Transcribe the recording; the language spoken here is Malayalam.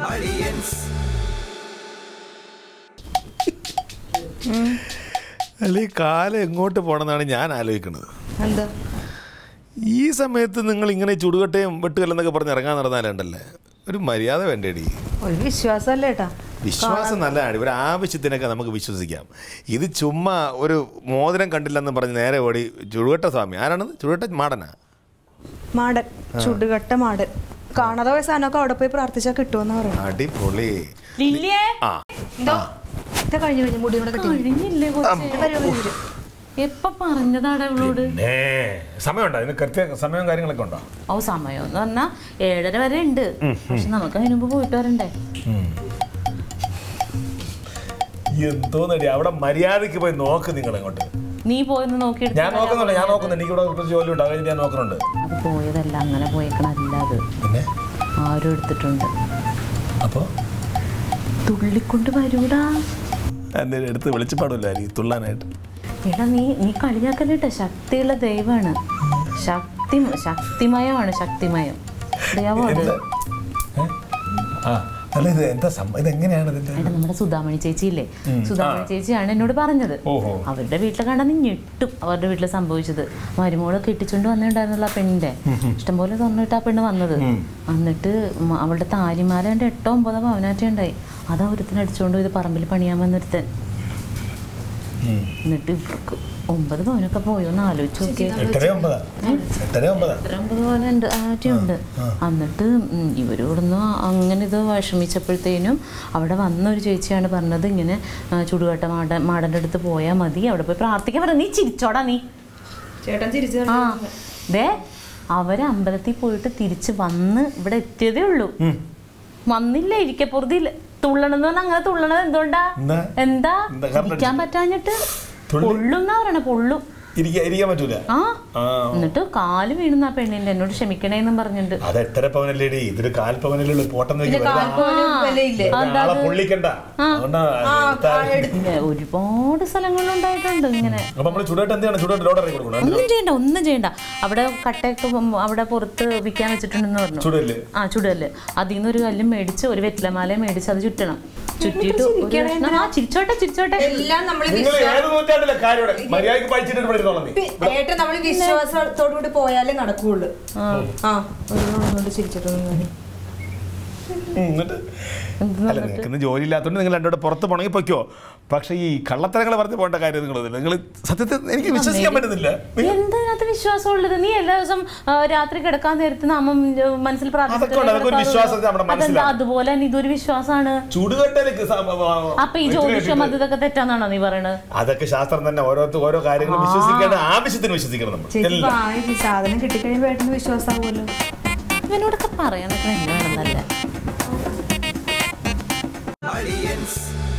അല്ല ഈ കാലം എങ്ങോട്ട് പോകണമെന്നാണ് ഞാൻ ആലോചിക്കുന്നത് എന്താ ഈ സമയത്ത് നിങ്ങൾ ഇങ്ങനെ ചുടുകട്ടയും വെട്ടുകല്ലെന്നൊക്കെ പറഞ്ഞ് ഇറങ്ങാൻ നടന്നാലുണ്ടല്ലേ ഒരു മര്യാദ വേണ്ടേടി ഒരു വിശ്വാസമല്ലേ ഏട്ടാ വിശ്വാസം നല്ലതാണ് ഒരു ആവശ്യത്തിനൊക്കെ നമുക്ക് വിശ്വസിക്കാം ഇത് ചുമ്മാ ഒരു മോതിരം കണ്ടില്ലെന്ന് പറഞ്ഞ് നേരെ ഓടി ചുടുകട്ട സ്വാമി ആരാണത് ചുടുകട്ട മാടനാ മാടൻ ചുടുകട്ട മാടൻ കാണാതെ പോയ സാധനമൊക്കെ അവിടെ പോയി പ്രാർത്ഥിച്ചാൽ കിട്ടുമെന്ന് പറയുന്നത് അടിപൊളി ലില്ലിയേ ആ എന്തോ ഇതാ കഴിഞ്ഞു കഴിഞ്ഞു മുടി കൂടെ കെട്ടി കഴിഞ്ഞില്ലേ കൊച്ചേ? എപ്പ പറഞ്ഞതാടാ ഇവളോട് പിന്നെ സമയമുണ്ടോ അതിന് കൃത്യ സമയവും കാര്യങ്ങളൊക്കെ ഉണ്ടോ ഓ സമയം എന്ന് പറഞ്ഞാ ഏഴര വരെ ഉണ്ട് പക്ഷെ നമുക്ക് അതിന് മുമ്പ് പോയിട്ട് വരണ്ടേ എന്തോന്നടി അവിടെ മര്യാദയ്ക്ക് പോയി നോക്ക് നിങ്ങൾ അങ്ങോട്ട് നീ പോയെന്ന് നോക്കിയിട്ട് ഞാൻ നോക്കുന്നുണ്ട് ഞാൻ നോക്കുന്നുണ്ട് എനിക്ക് ഇവിടെ കുറച്ച് ജോലി ഉണ്ട് അത് കഴിഞ്ഞ് ഞാൻ നോക്കുന്നുണ്ട് അത് പോയതല്ല അങ്ങനെ പോയേക്കണല്ല അത് പിന്നെ ആരും എടുത്തിട്ടുണ്ട് അപ്പോൾ തുള്ളിക്കൊണ്ട് വരൂടാ എന്നെ എടുത്ത് വെളിച്ചപ്പാടില്ലായിരിക്കും തുള്ളാനായിട്ട് എടാ നീ നീ കളിയാക്കല്ലേട്ടോ ശക്തിയുള്ള ദൈവമാണ് ശക്തി ശക്തിമയമാണ് ശക്തിമയം അറിയാവോ അത് എന്താ? ഏ? ആ അല്ല ഇത് എന്താ സംഭവം ഇത് എങ്ങനെയാണ് ഇതിന്റെ എടാ നമ്മുടെ സുധാമണി ചേച്ചി ഇല്ലേ സുധാമണി ചേച്ചിയാണ് എന്നോട് പറഞ്ഞത് ഓഹോ. അവരുടെ വീട്ടിൽ കണ്ടാൽ നീ ഞെട്ടും അവരുടെ വീട്ടിൽ സംഭവിച്ചത് മരുമോളെ കെട്ടിച്ചോണ്ട് വന്നിട്ടുണ്ടായിരുന്നല്ലോ ആ പെണ്ണിന്റെ ഇഷ്ടംപോലെ തുറന്നിട്ട് ആ പെണ്ണ് വന്നത് എന്നിട്ട് മ- അവളുടെ താലിമാല എൻ്റെ എട്ടോ ഒമ്പതോ പവനാറ്റേ ഉണ്ടായി അതാ ഒരുത്തിന് അടിച്ചോണ്ട് ഇത് പറമ്പിൽ പണിയാൻ വന്നൊരുത്തൻ എന്നിട്ട് ഇവർക്ക് ഒമ്പത് പവനൊക്കെ പോയോ എന്ന് ആലോചിച്ച് നോക്കിയേ എട്ടര ഒമ്പതാ എട്ടര ഒമ്പതാ ഒമ്പത് പോലെ ഉണ്ട് ആറ്റുണ്ട് എന്നിട്ട് ഉം, ഇവര് ഇവിടുന്ന് അങ്ങനെ ഇത് വിഷമിച്ചപ്പോഴത്തേനും അവിടെ വന്ന ഒരു ചേച്ചിയാണ് പറഞ്ഞത് ഇങ്ങനെ ആ, ചുടുകട്ട മാട മാടൻ്റെ അടുത്ത് പോയാൽ മതി അവിടെ പോയി പ്രാർത്ഥിക്കാൻ പറഞ്ഞു നീ ചിരിച്ചോടാ നീ ചേട്ടൻ തിരിച്ചു ആ ദേ അവര് അമ്പലത്തിൽ പോയിട്ട് തിരിച്ച് വന്ന് ഇവിടെ എത്തിയതേ ഉള്ളൂ വന്നില്ല ഇരിക്കപ്പുറത്തില്ല തുള്ളണെന്ന് പറഞ്ഞാൽ അങ്ങനെ തുള്ളണത് എന്തുകൊണ്ടാ എന്താ? എന്താ എന്താ കാരണം ഇരിക്കാൻ പറ്റാഞ്ഞിട്ട് തുള്ളി? പൊള്ളുന്നാ പറയണ പൊള്ളും ഇരിക്കാൻ ഇരിക്കാൻ പറ്റൂല ആ ആ എന്നിട്ട് കാല് വീണുന്ന ആ പെണ്ണിന്റെ എന്നോട് ക്ഷമിക്കണേന്നും പറഞ്ഞിട്ട് അത് എട്ടര പവനല്ലേടി ഇതൊരു കാൽ പവനല്ലേ ഉള്ളൂ പോട്ടെന്ന് വെക്ക് വെറുതെ വിലയില്ലേ വെറുതെ ആളെ പൊള്ളിക്കണ്ട അതുകൊണ്ടാ എടുത്താ- ഇല്ല, ഒരുപാട് സ്ഥലങ്ങളിലുണ്ടായിട്ടുണ്ട് ഇങ്ങനെ അപ്പൊ നമ്മള് ചുടായിട്ട് എന്താണ് ചുടായിട്ട് ലോഡ് ഇറക്കി കൊടുക്കണം ഒന്നും ചെയ്യണ്ട ഒന്നും ചെയ്യണ്ട അവിടെ കട്ടയൊക്കെ ഉം അവിടെ പുറത്ത് വിൽക്കാൻ വെച്ചിട്ടുണ്ടെന്ന് പറഞ്ഞു ചുടല്ലേ ആ ചുടല് അതിൽ നിന്ന് ഒരു കല്ലും മേടിച്ച് ഒരു വെറ്റിലമാലയും മേടിച്ച് അത് ചുറ്റണം ചുറ്റിയിട്ട് ഒരു കഷ്ണം- ആ ചിരിച്ചോട്ടെ ചിരിച്ചോട്ടെ എല്ലാം നമ്മൾ നിങ്ങൾ ഏത് നൂറ്റാണ്ടിലെ കാര്യം ഇവിടെ മര്യാദക്ക് പഠിച്ചിട്ട് ഇവിടെ ഇരുന്നോളാം നീ ഏട്ടൻ നമ്മൾ വിശ്വാസത്തോടു കൂടി പോയാലേ നടക്കുള്ളൂ ആ ഒരു ചിരിച്ചിട്ടൊന്നും ഉം, എന്നിട്ട് അല്ല നിങ്ങൾക്ക് ഇന്ന് ജോലി ഇല്ലാത്തതുകൊണ്ട് നിങ്ങൾ രണ്ടോടെ പുറത്ത് പോണെങ്കിൽ പൊയ്ക്കോ പക്ഷേ ഈ കള്ളത്തരങ്ങൾ പറഞ്ഞ് പോകേണ്ട കാര്യം നിങ്ങൾ നിങ്ങൾ സത്യത്തിൽ എനിക്ക് വിശ്വസിക്കാൻ പറ്റുന്നില്ല എന്താ ഇതിനകത്ത് വിശ്വാസമുള്ളത് നീ എല്ലാ ദിവസം ആ, രാത്രി കിടക്കാൻ നേരത്ത് നാമം ആ, മനസ്സിൽ അതൊക്കെ ഉണ്ട്, അതൊക്കെ ഒരു വിശ്വാസം നമ്മുടെ അതെന്താ മനസ്സിലാണ്. അതുപോലെ തന്നെ ഇതൊരു വിശ്വാസമാണ് ചുടുകട്ടലേക്ക് സ- വ- വ- അപ്പൊ ഈ വെച്ച് ജ്യോതിഷം കെട്ടിട്ട് അത് ഇതൊക്കെ തെറ്റാന്നാണോ നീ പറയണത് അതൊക്കെ ശാസ്ത്രം തന്നെ ഓരോരുത്തർ ഓരോ കാര്യങ്ങൾ വിശ്വസിക്കേണ്ട ആവശ്യത്തിന് വിശ്വസിക്കണം നമ്മൾ ചേച്ചി എല്ലാം വാങ്ങി സാധനം കിട്ടിക്കഴിയുമ്പോൾ ഏട്ടന് വിശ്വാസമാവുമല്ലോ ഇവനോടൊക്കെ പറയണൊക്കെ എന്ത് വേണമെന്നല്ല Aliens